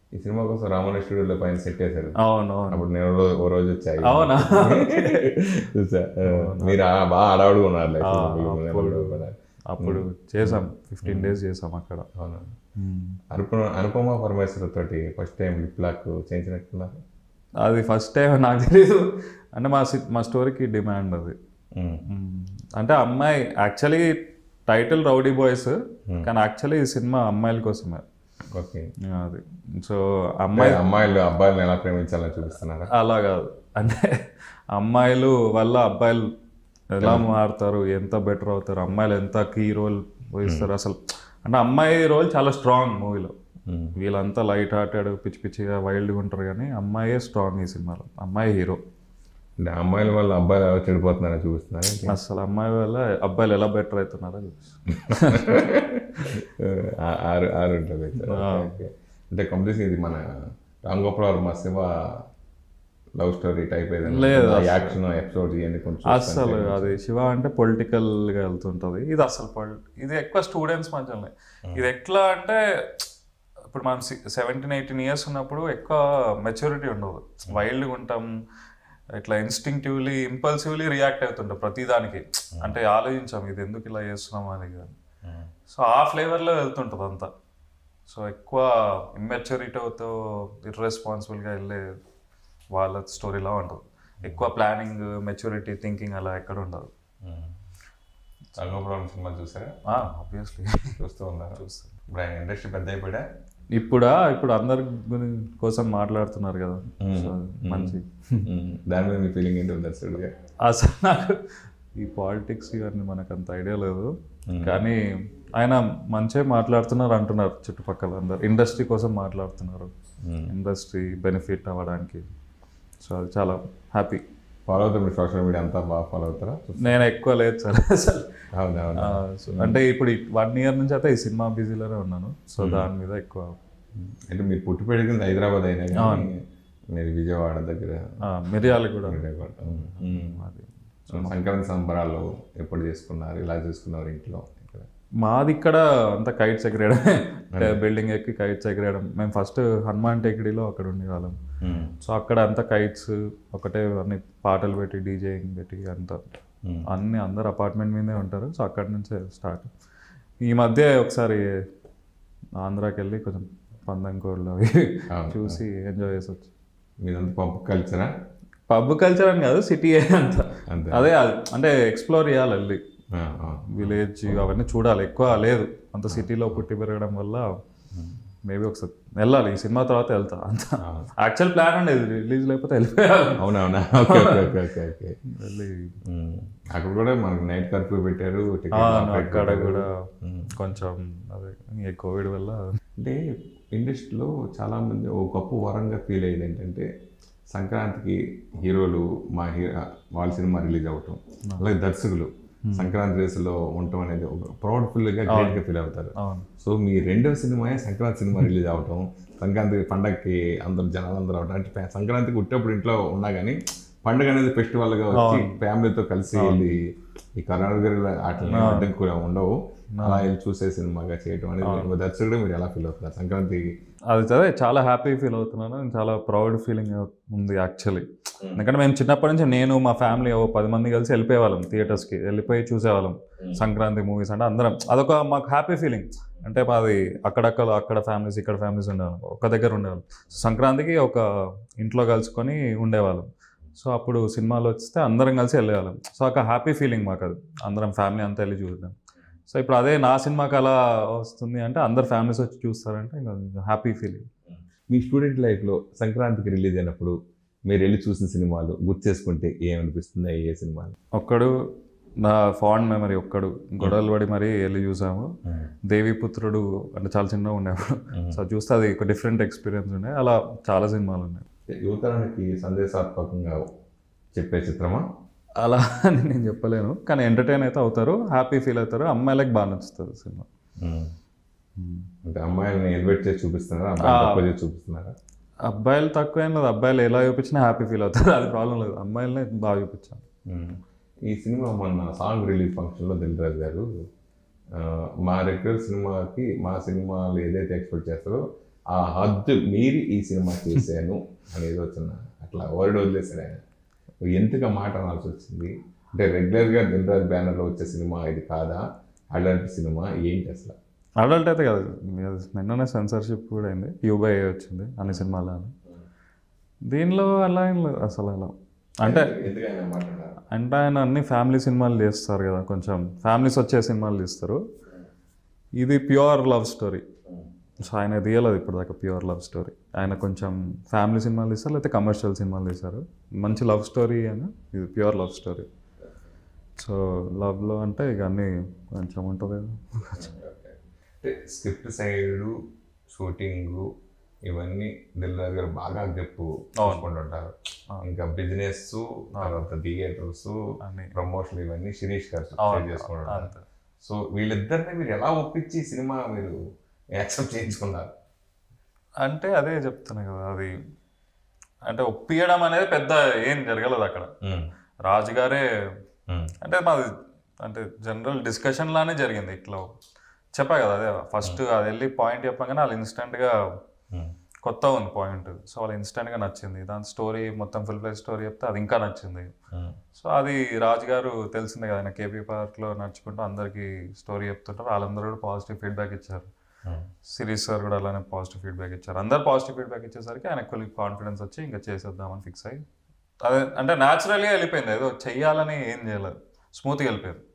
ఈ సినిమా కోసం రామోహన్ స్టూడియోలో పైన సెట్ చేశారు అవును అవును అప్పుడు నేను ఓ రో- ఓ రోజు వచ్చాయి అవునా? చూసా ఆ, మీరు ఆ- బాగా అడవుడుగా ఉన్నారు ఆ, అప్పుడు- అప్పుడు చేసాం ఫిఫ్టీన్ డేస్ చేసాం అక్కడ అవునా అనుపమ అనుపమ పరమేశ్వర్ తోటి ఫస్ట్ టైం లిప్ లాక్ చేయించినట్టున్నారు అది ఫస్ట్ టైం నాకు తెలియదు అంటే మా సి- మా స్టోరీకి డిమాండ్ అది ఉమ్. మ్మ్. అంటే అమ్మాయి యాక్చువల్లీ టైటిల్ రౌడీ బాయ్స్ కానీ యాక్చువల్లీ ఈ సినిమా అమ్మాయిల కోసమే ఓకే అది సో అమ్మాయి అమ్మాయిలు అబ్బాయిలను ఎలా ప్రేమించాలని చూపిస్తున్నారా అలా కాదు అంటే అమ్మాయిలు వల్ల అబ్బాయిలు ఎలా మారుతారు ఎంత బెటర్ అవుతారు అమ్మాయిలు ఎంత కీ రోల్ వహిస్తారు అసలు అంటే అమ్మాయి రోల్ చాలా స్ట్రాంగ్ మూవీలో ఉమ్. వీళ్ళంతా లైట్ హార్టెడ్ పిచ్చి పిచ్చిగా వైల్డ్గా ఉంటారు కానీ అమ్మాయే స్ట్రాంగ్ ఈ సినిమాలో అమ్మాయి హీరో అంటే అమ్మాయిల వల్ల అబ్బాయిలు ఎలా చెడిపోతున్నారని చూపిస్తున్నారా అసలు అమ్మాయి వల్ల అబ్బాయిలు ఎలా బెటర్ అవుతున్నారో చూపిస్తుంది. ఆ- ఆరు ఆరు ఉంటుంది ఓకే. అంటే కంప్లీట్ ఇది మన Ram Gopal Varma Siva love story type ఏదైనా లేదు, యాక్షన్ ఎపిసోడ్ ఇవన్నీ కొంచెం అసలు అది శివ అంటే పొలిటికల్గా వెళ్తుంటుంది ఇది అసలు పొలి- ఇది ఎక్కువ స్టూడెంట్స్ మధ్యలోనే ఇది ఎట్లా అంటే ఇప్పుడు మనం సెవెంటీన్ ఎయిటీన్ ఇయర్స్ ఉన్నప్పుడు ఎక్కువ మెచ్యూరిటీ ఉండదు వైల్డ్గా ఉంటాం ఇట్లా ఇన్స్టింక్టివ్లీ ఇంపల్సివ్లీ రియాక్ట్ అవుతుంటాం ప్రతిదానికి అంటే ఆలోచించాం ఇది ఎందుకు ఇలా చేస్తున్నాం అని కానీ సో ఆ ఫ్లేవర్లో వెళ్తుంటుంది అంతా సో ఎక్కువ ఇమ్మెచ్యూరిటీతో ఇర్రెస్పాన్సిబుల్గా వెళ్ళే వాళ్ళ స్టోరీలా ఉంటుంది ఎక్కువ ప్లానింగ్ మెచ్యూరిటీ థింకింగ్ అలా ఎక్కడ ఉండదు రామ్ గోపాల్ వర్మ సినిమా చూసారా ఆబ్వియస్లీ చూస్తూ ఉన్నారు ఇప్పుడు ఆయన ఇండస్ట్రీ పెద్ద అయిపోయా ఇప్పుడా ఇప్పుడు అందరి గురి- కోసం మాట్లాడుతున్నారు కదా సో మంచి దాని మీద మీ ఫీలింగ్ ఏంటి దర్శకుడిగా అసలు నాకు ఈ పాలిటిక్స్ ఇవన్నీ మనకు అంత ఐడియా లేదు కానీ ఆయన మంచిగా మాట్లాడుతున్నారు అంటున్నారు చుట్టుపక్కల అందరు ఇండస్ట్రీ కోసం మాట్లాడుతున్నారు ఇండస్ట్రీ బెనిఫిట్ అవ్వడానికి సో అది చాలా హ్యాపీ ఫాలో అవుతారు మీరు సోషల్ మీడియా అంతా బాగా ఫాలో అవుతారా నేను ఎక్కువ లేదు సార్ అసలు అవునవును ఆ, సో అంటే ఇప్పుడు వన్ ఇయర్ నుంచి అయితే ఈ సినిమా బిజీలోనే ఉన్నాను సో దాని మీద ఎక్కువ అంటే మీరు పుట్టి పెరిగింది హైదరాబాద్ అయినా కానీ మీరు విజయవాడ దగ్గర ఆ, మిరియాలు కూడా విజయవాడ. ఉమ్. అది సో సంక్రాంతి సంబరాలు ఎప్పుడు చేసుకున్నారు ఇలా చేసుకున్నారు ఇంట్లో ఇక్కడ మాది ఇక్కడ అంతా కైట్స్ ఎగరేయడమే బిల్డింగ్ ఎక్కి కైట్స్ ఎగరేయడం మేము ఫస్ట్ హనుమాన్ టెక్డీలో అక్కడ ఉండేవాళ్ళం ఉమ్. సో అక్కడ అంతా కైట్స్ ఒకటే అన్ని పాటలు పెట్టి డీజేయింగ్ పెట్టి అంతా Hmm. అన్ని అందరు అపార్ట్మెంట్ మీదే ఉంటారు సో అక్కడి నుంచే స్టార్ట్ ఈ మధ్య ఒకసారి ఆంధ్రాకి వెళ్ళి కొంచెం పందెం కోళ్ళు అవి అవును. చూసి ఎంజాయ్ చేసి వచ్చి మీదంతా పప్పు కల్చరా పబ్ కల్చర్ అని కాదు సిటీ అంతా అంతే అదే అది అంటే ఎక్స్ప్లోర్ చేయాలి వెళ్ళి ఆ, ఆ. విలేజ్ అవన్నీ చూడాలి ఎక్కువ లేదు అంత సిటీలో పుట్టి పెరగడం వల్ల మేబీ ఒకసారి వెళ్ళాలి ఈ సినిమా తర్వాత వెళ్తా అంత యాక్చువల్ ప్లాన్ ఉండేది రిలీజ్ లేకపోతే వెళ్ళిపోయాలి అవునవునా okay okay okay okay okay వెళ్ళి ఉమ్. అక్కడ కూడా మనకి నైట్ కర్ఫ్యూ పెట్టారు ఆ, టికెట్ ఆఫ్ అక్కడ పెట్టారు. కూడా కొంచెం అదే ఈ కోవిడ్ వల్ల అంటే ఇండస్ట్రీలో చాలా మంది ఒక గొప్ప వరంగా ఫీల్ అయ్యేది ఏంటంటే సంక్రాంతికి హీరోలు మా హీరో వాళ్ళ సినిమా రిలీజ్ అవ్వటం అలాగే దర్శకులు సంక్రాంతి రేసులో ఉండటం అనేది ఒక ప్రౌడ్ఫుల్గా గ్రేట్గా ఫీల్ అవుతారు అవును సో మీ రెండవ సినిమా సంక్రాంతి సినిమా రిలీజ్ అవటం సంక్రాంతి పండగకి అందరు జనాలు అందరూ అవటం అంటే ప- సంక్రాంతికి ఉట్టేప్పుడు ఇంట్లో ఉన్నా కానీ పండుగ అనేది ఫెస్టివల్గా వచ్చి ఫ్యామిలీతో కలిసి వెళ్ళి ఈ కరోనా వాటిని అడ్డం కూడా ఉండవు అలా వెళ్ళి చూసే సినిమాగా చేయటం అనేది ఒక దర్శకుడు మీరు ఎలా ఫీల్ అవుతున్నారు సంక్రాంతి అది అదే చాలా హ్యాపీ ఫీల్ అవుతున్నాను చాలా ప్రౌడ్ ఫీలింగ్ ఉంది యాక్చువల్లీ ఎందుకంటే మేము చిన్నప్పటి నుంచి నేను మా ఫ్యామిలీ ఓ పది మంది కలిసి వెళ్ళిపోయేవాళ్ళం థియేటర్స్కి వెళ్ళిపోయి చూసేవాళ్ళం సంక్రాంతి మూవీస్ అంటే అందరం అదొక మాకు హ్యాపీ ఫీలింగ్ అంటే మాది అక్కడక్కడ అక్కడ ఫ్యామిలీస్ ఇక్కడ ఫ్యామిలీస్ ఉండేవాళ్ళం ఒక దగ్గర ఉండేవాళ్ళం సంక్రాంతికి ఒక ఇంట్లో కలుసుకొని ఉండేవాళ్ళం సో అప్పుడు సినిమాలు వస్తే అందరం కలిసి వెళ్ళేవాళ్ళం సో ఒక హ్యాపీ ఫీలింగ్ మాకు అది అందరం ఫ్యామిలీ అంతా వెళ్ళి చూద్దాం సో ఇప్పుడు అదే నా సినిమాకి అలా వస్తుంది అంటే అందరు ఫ్యామిలీస్ వచ్చి చూస్తారంటే ఇంకా హ్యాపీ ఫీలింగ్ మీ స్టూడెంట్ లైఫ్లో సంక్రాంతికి రిలీజ్ అయినప్పుడు మీరు వెళ్ళి చూసిన సినిమాలు గుర్తు చేసుకుంటే ఏమనిపిస్తుంది ఏ సినిమాలు ఒక్కడు నా ఫాండ్ మెమరీ ఒక్కడు గొడవలు పడి మరీ వెళ్ళి చూసాము దేవిపుత్రుడు అంటే చాలా చిన్నగా ఉండేవాడు సో చూస్తే అది ఒక డిఫరెంట్ ఎక్స్పీరియన్స్ ఉండే అలా చాలా సినిమాలు ఉన్నాయి యువతరానికి సందేశాత్మకంగా చెప్పే చిత్రమా అలా అని నేను చెప్పలేను కానీ ఎంటర్టైన్ అయితే అవుతారు హ్యాపీ ఫీల్ అవుతారు అమ్మాయిలకు బాగా నచ్చుతుంది సినిమా అంటే అమ్మాయిల్ని ఎలివేట్ చేసి చూపిస్తున్నారా అమ్మాయిలు తక్కువ చేసి చూపిస్తున్నారా అబ్బాయిలు తక్కువ ఏం లేదు అబ్బాయిలు ఎలా చూపించినా హ్యాపీ ఫీల్ అవుతారు అది ప్రాబ్లం లేదు అమ్మాయిలనే బాగా చూపించాను మ్మ్. ఈ సినిమా మొన్న సాంగ్ రిలీజ్ ఫంక్షన్లో దిల్రాజు గారు ఆ, మా రెగ్యులర్ సినిమాకి మా సినిమాలు ఏదైతే ఎక్స్పెక్ట్ చేస్తారో ఆ హద్దు మీరి ఈ సినిమా చేశాను అనేది వచ్చిన అట్లా వర్డ్ వదిలేశాడు ఆయన ఎందుకు ఆ మాట అనాల్సి వచ్చింది అంటే రెగ్యులర్గా దిల్రాజ్ బ్యానర్లో వచ్చే సినిమా ఇది కాదా అలాంటి సినిమా ఏంటి అసలు అడల్ట్ అయితే కాదు అది నిన్ననే సెన్సర్షిప్ కూడా అయింది యూబై వచ్చింది అన్ని సినిమాలు దీనిలో అలా ఏం లేదు అసలు అలా అంటే ఎందుకు ఆయన మాట్లాడారు అంటే ఆయన అన్ని ఫ్యామిలీ సినిమాలు తీస్తారు కదా కొంచెం ఫ్యామిలీస్ వచ్చే సినిమాలు తీస్తారు ఇది ప్యూర్ లవ్ స్టోరీ సో ఆయన తీయలేదు ఇప్పుడు దాకా ప్యూర్ లవ్ స్టోరీ ఆయన కొంచెం ఫ్యామిలీ సినిమాలు తీస్తారు లేకపోతే కమర్షియల్ సినిమాలు తీస్తారు మంచి లవ్ స్టోరీ అని ఇది ప్యూర్ లవ్ స్టోరీ సో లవ్లో అంటే ఇక అన్నీ కొంచెం ఉంటుంది కదా. అంటే స్క్రిప్ట్ సైడ్ షూటింగ్ ఇవన్నీ దిల్రాజ్ గారు బాగా గ్రిప్ చూసుకుంటుంటారు ఇంకా బిజినెస్ తర్వాత థియేటర్స్ అన్నీ ప్రమోషన్ ఇవన్నీ శిరీష్ గారు షేర్ అవును, చేసుకుంటారు అంతే. సో వీళ్ళిద్దరిని మీరు ఎలా ఒప్పించి ఈ సినిమా మీరు యాక్సెప్ట్ చేయించుకున్నారు అంటే అదే చెప్తున్నా కదా అది అంటే ఒప్పియడం అనేది పెద్ద ఏం జరగలేదు అక్కడ రాజుగారే అంటే మాది అంటే జనరల్ డిస్కషన్ లానే జరిగింది ఇట్లా చెప్పా కదా అదే ఫస్ట్ అది వెళ్ళి పాయింట్ చెప్పగానే వాళ్ళు ఇన్స్టెంట్గా కొత్త ఉంది పాయింట్ సో వాళ్ళు ఇన్స్టెంట్గా నచ్చింది దాని స్టోరీ మొత్తం ఫుల్ ప్లే స్టోరీ చెప్తే అది ఇంకా నచ్చింది సో అది రాజు గారు తెలిసిందే కదా ఆయన కేపీ పార్క్లో నడుచుకుంటూ అందరికీ స్టోరీ చెప్తుంటారు వాళ్ళందరూ కూడా పాజిటివ్ ఫీడ్బ్యాక్ ఇచ్చారు సిరీస్ సార్ కూడా అలానే పాజిటివ్ ఫీడ్బ్యాక్ ఇచ్చారు అందరు పాజిటివ్ ఫీడ్బ్యాక్ ఇచ్చేసరికి ఆయన ఫుల్ కాన్ఫిడెన్స్ వచ్చి ఇంకా చేసేద్దామని ఫిక్స్ అయ్యి అదే అంటే న్యాచురల్గా వెళ్ళిపోయింది ఏదో చెయ్యాలని ఏం చేయలేదు స్మూత్గా వెళ్ళిపోయింది